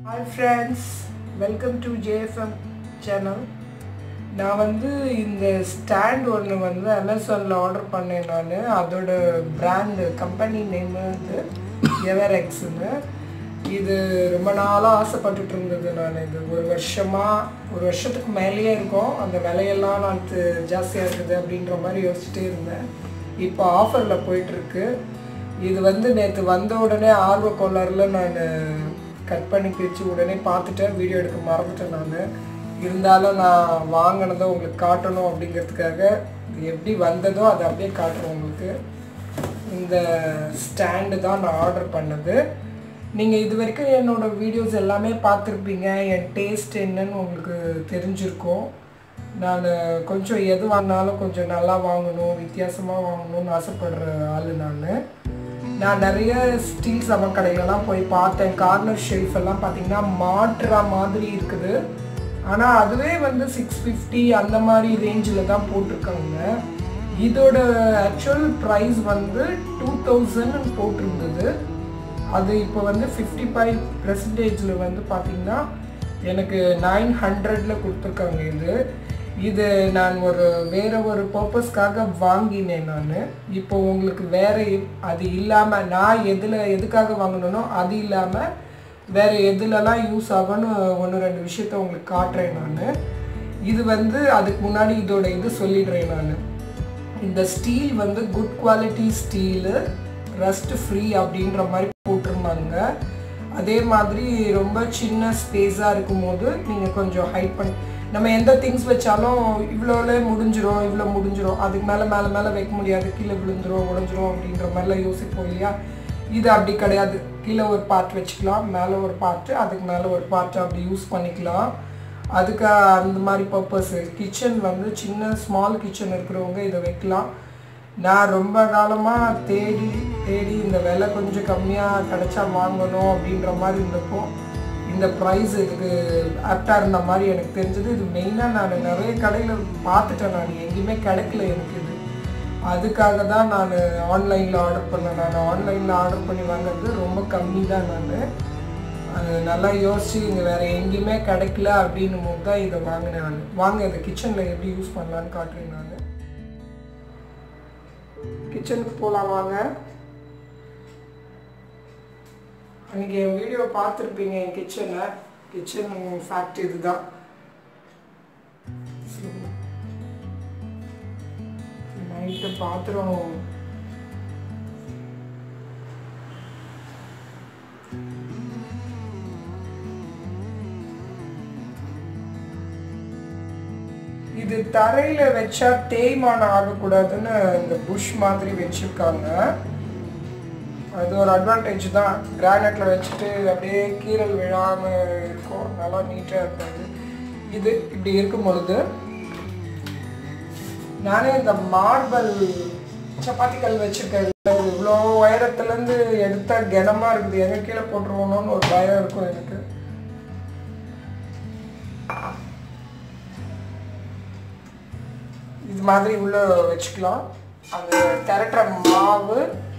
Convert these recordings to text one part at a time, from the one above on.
hi friends welcome to JFM channel நான் வந்து இந்த ஸ்டாண்ட் ஒன்று வந்து அமேசானில் ஆர்டர் பண்ணேன் நான் அதோட பிராண்டு கம்பெனி நேம் வந்து எவரெக்ஸ்னு இது ரொம்ப நாளாக ஆசைப்பட்டுட்டு இருந்தது நான் இது ஒரு வருஷமாக ஒரு வருஷத்துக்கு மேலேயே இருக்கும் அந்த விலையெல்லாம் நான் து- ஜாஸ்தியாக இருக்குது அப்படின்ற மாதிரி யோசிச்சுட்டே இருந்தேன் இப்போ ஆஃபரில் போயிட்டுருக்கு இது வந்து நேற்று வந்த உடனே ஆர்வ கோளாறுல நான் கட் பண்ணி பிரித்து உடனே பார்த்துட்டேன் வீடியோ எடுக்க மறந்துட்டேன் நான் இருந்தாலும் நான் வாங்கினதை உங்களுக்கு காட்டணும் அப்படிங்கிறதுக்காக இது எப்படி வந்ததோ அதை அப்படியே காட்டுறேன் உங்களுக்கு இந்த ஸ்டாண்டு தான் நான் ஆர்டர் பண்ணது நீங்கள் இது வரைக்கும் என்னோட வீடியோஸ் எல்லாமே பார்த்துருப்பீங்க என் டேஸ்ட் என்னன்னு உங்களுக்கு தெரிஞ்சிருக்கும் நான் கொஞ்சம் எது வாங்கினாலும் கொஞ்சம் நல்லா வாங்கணும் வித்தியாசமாக வாங்கணும்னு ஆசைப்படுற ஆள் நான் நான் நிறைய ஸ்டீல் சமக்கடையிலலாம் போய் பார்த்தேன் கார்னர் ஷெல்ஃப் எல்லாம் பார்த்தீங்கன்னா மாட்டுற மாதிரி இருக்குது ஆனால் அதுவே வந்து சிக்ஸ் ஃபிஃப்டி அந்த மாதிரி ரேஞ்சில் தான் போட்டிருக்காங்க இதோட ஆக்சுவல் ப்ரைஸ் வந்து டூ தௌசண்ட் போட்டிருந்தது அது இப்போ வந்து ஃபிஃப்டி ஃபைவ் பெர்சன்டேஜில் வந்து பார்த்தீங்கன்னா எனக்கு நைன் ஹண்ட்ரடில் கொடுத்துருக்காங்க இது இது நான் ஒரு வேற ஒரு பர்பஸ்க்காக வாங்கினேன் நான் இப்போ உங்களுக்கு வேற எ- அது இல்லாமல் நான் எதில் எதுக்காக வாங்கினனோ அது இல்லாமல் வேற எதுலலாம் யூஸ் ஆகும்னு ஒன்று ரெண்டு விஷயத்த உங்களுக்கு காட்டுறேன் நான் இது வந்து அதுக்கு முன்னாடி இதோட இது சொல்லிடுறேன் நான் இந்த ஸ்டீல் வந்து good quality steel rust free அப்படின்ற மாதிரி போட்டிருந்தாங்க அதே மாதிரி ரொம்ப சின்ன ஸ்பேஸாக இருக்கும்போது நீங்கள் கொஞ்சம் ஹைட் பண்ணி நம்ம எந்த திங்ஸ் வச்சாலும் இவ்வளோல முடிஞ்சிரும் இவ்வளோ முடிஞ்சிரும் அதுக்கு மேலே மேலே மேலே வைக்க முடியாது கீழே விழுந்துரும் உடஞ்சிரும் அப்படின்ற மாதிரிலாம் யோசிப்போம் இல்லையா இது அப்படி கிடையாது கீழே ஒரு பார்ட் வச்சுக்கலாம் மேலே ஒரு பார்ட்டு அதுக்கு மேலே ஒரு பார்ட் அப்படி யூஸ் பண்ணிக்கலாம் அதுக்கு அந்த மாதிரி பர்பஸ் கிச்சன் வந்து சின்ன ஸ்மால் கிச்சன் இருக்கிறவங்க இதை வைக்கலாம் நான் ரொம்ப காலமாக தேடி தேடி இந்த விலை கொஞ்சம் கம்மியாக கிடைச்சா வாங்கணும் அப்படின்ற மாதிரி இருந்தப்போ இந்த ப்ரைஸ் இதுக்கு ஆப்டாக இருந்த மாதிரி எனக்கு தெரிஞ்சது இது மெயினாக நான் நிறைய கடையில் பார்த்துட்டேன் நான் எங்கேயுமே கிடைக்கல எனக்கு இது அதுக்காக தான் நான் ஆன்லைனில் ஆர்டர் பண்ணேன் நான் ஆன்லைனில் ஆர்டர் பண்ணி வாங்குறது ரொம்ப கம்மி தான் நான் அது நல்லா யோசிச்சு இங்கே வேறு எங்கேயுமே கிடைக்கல அப்படின்னும் போது தான் இதை வாங்கினேன் நான் வாங்க இதை கிச்சனில் எப்படி யூஸ் பண்ணலான்னு காட்டுறேன் நான் கிச்சனுக்கு போகலாம் வாங்க அன்றைக்கி என் வீடியோ பார்த்துருப்பீங்க என் கிச்சனை கிச்சன் ஃபேக்ட் இதுதான் நைட்டு பாத்திரம் இது தரையில வச்சா தேய்மானம் ஆகக்கூடாதுன்னு இந்த புஷ் மாதிரி வச்சிருக்காங்க அது ஒரு அட்வான்டேஜ் தான் கிரானைட்ல வச்சுட்டு அப்படியே கீரல் விழாம இருக்கும் நல்லா நீட்டா இருக்காது இது இப்படி இருக்கும் பொழுது நானே இந்த மார்பல் சப்பாத்தி கல் வச்சிருக்கேன் இவ்வளோ உயரத்துலேருந்து எடுத்தா கனமா இருக்குது எங்க கீழே போட்டுருவோணும்னு ஒரு பயம் இருக்கும் எனக்கு இது மாதிரி உள்ள வச்சுக்கலாம் அந்த திரட்டுற மாவு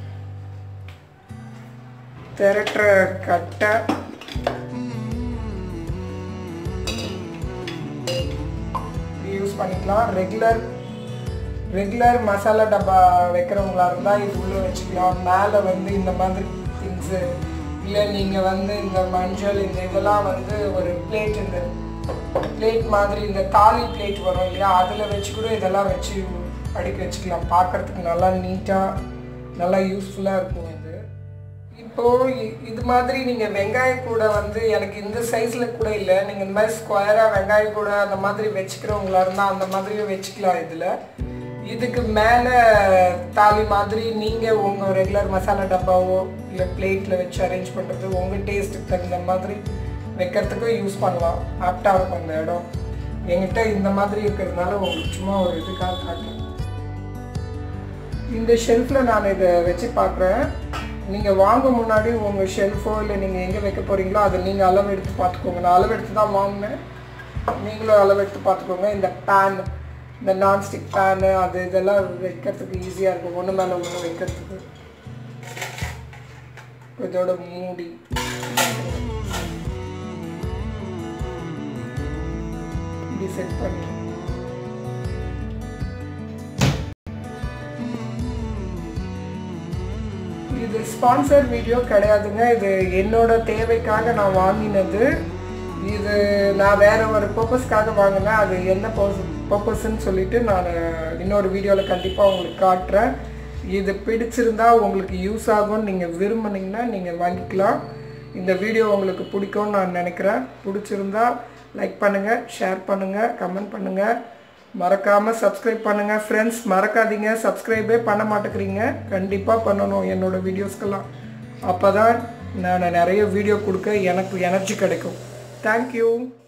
திரட்டுற கட்டை யூஸ் பண்ணிக்கலாம் ரெகுலர் ரெகுலர் மசாலா டப்பா வைக்கிறவங்களா இருந்தால் இது உள்ளே வச்சுக்கலாம் மேலே வந்து இந்த மாதிரி திங்ஸு இல்லை நீங்கள் வந்து இந்த மஞ்சள் இந்த இதெல்லாம் வந்து ஒரு பிளேட் இந்த பிளேட் மாதிரி இந்த தாலி பிளேட் வரும் இல்லையா அதில் வச்சு கூட இதெல்லாம் வச்சு அடுக்கி வச்சுக்கலாம் பார்க்கறதுக்கு நல்லா நீட்டாக நல்லா யூஸ்ஃபுல்லாக இருக்கும் இது இப்போ இ- இது மாதிரி நீங்கள் வெங்காய கூட வந்து எனக்கு இந்த சைஸில் கூட இல்லை நீங்கள் இந்த மாதிரி ஸ்கொயராக வெங்காய கூட அந்த மாதிரி வச்சுக்கிறவங்களா இருந்தால் அந்த மாதிரியே வச்சுக்கலாம் இதில் இதுக்கு மேலே தாலி மாதிரி நீங்கள் உங்கள் ரெகுலர் மசாலா டப்பாவோ இல்லை பிளேட்டில் வச்சு அரேஞ்ச் பண்ணுறது உங்கள் டேஸ்ட்டுக்கு தகுந்த மாதிரி வைக்கிறதுக்கும் யூஸ் பண்ணலாம் ஆப்டாக இருக்கும் அந்த இடம் என்கிட்ட இந்த மாதிரி இருக்கிறதுனால உங்களுக்கு சும்மா ஒரு இதுக்காக காட்டுறேன் இந்த ஷெல்ஃபில் நான் இதை வச்சு பார்க்குறேன் நீங்கள் வாங்க முன்னாடி உங்கள் ஷெல்ஃபோ இல்லை நீங்கள் எங்கே வைக்க போகிறீங்களோ அதை நீங்கள் அளவு எடுத்து பார்த்துக்கோங்க நான் அளவு எடுத்து தான் வாங்கினேன் நீங்களும் அளவு எடுத்து பார்த்துக்கோங்க இந்த பேன் இந்த நான்ஸ்டிக் பேனு அது இதெல்லாம் வைக்கிறதுக்கு ஈஸியாக இருக்கும் ஒன்று மேலே ஒன்று வைக்கிறதுக்கு இதோட மூடி செட் பண்ணி இது ஸ்பான்சர் வீடியோ கிடையாதுங்க இது என்னோட தேவைக்காக நான் வாங்கினது இது நான் வேற ஒரு பர்பஸ்க்காக வாங்கினேன் அது என்ன பர்பஸ்ன்னு சொல்லிட்டு நான் இன்னொரு வீடியோவில் கண்டிப்பாக உங்களுக்கு காட்டுறேன் இது பிடிச்சிருந்தா உங்களுக்கு யூஸ் ஆகும்னு நீங்கள் விரும்புனீங்கன்னா நீங்கள் வாங்கிக்கலாம் இந்த வீடியோ உங்களுக்கு பிடிக்கும்னு நான் நினைக்கிறேன் பிடிச்சிருந்தா லைக் பண்ணுங்கள் ஷேர் பண்ணுங்கள் கமெண்ட் பண்ணுங்கள் மறக்காமல் சப்ஸ்கிரைப் பண்ணுங்கள் ஃப்ரெண்ட்ஸ் மறக்காதீங்க சப்ஸ்கிரைபே பண்ண மாட்டேங்கிறீங்க கண்டிப்பாக பண்ணணும் என்னோட வீடியோஸ்க்கெல்லாம் அப்போ தான் நான் நிறைய வீடியோ கொடுக்க எனக்கு எனர்ஜி கிடைக்கும் தேங்க்யூ